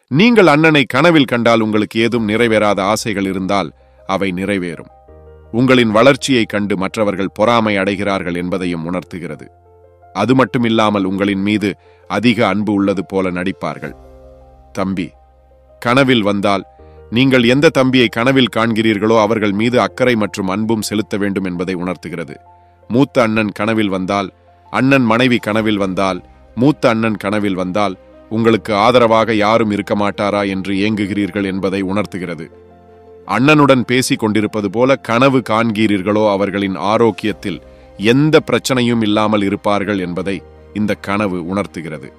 நீங்கள் அண்ணனை கனவில் கண்டால் உங்களுக்கு ஏதும் நிறைவேறாத ஆசைகள் இருந்தால் அவை நிறைவேறும் உங்களின் வளர்ச்சியைக் கண்டு மற்றவர்கள் பொறாமை அடைகிறார்கள் என்பதையும் உணர்த்துகிறது அது மட்டுமில்லாமல் உங்களின் மீது அதிக அன்பு உள்ளது போல நடிப்பார்கள் தம்பி கனவில் வந்தால் நீங்கள் எந்த தம்பியை கனவில் காண்கிறீர்களோ அவர்கள் மீது அக்கறை மற்றும் அன்பும் செலுத்த வேண்டும் என்பதை உணர்த்துகிறது மூத்த அண்ணன் கனவில் வந்தால் அண்ணன் மனைவி கனவில் வந்தால் மூத்த அண்ணன் கனவில் வந்தால் உங்களுக்கு ஆதரவாக யாரும் இருக்க மாட்டாரா என்று ஏங்குகிறீர்கள் என்பதை உணர்த்துகிறது அண்ணனுடன் பேசிக் கொண்டிருப்பது போல கனவு காண்கிறீர்களோ அவர்களின் ஆரோக்கியத்தில் எந்த பிரச்சனையும் இல்லாமல் இருப்பார்கள் என்பதை இந்த கனவு உணர்த்துகிறது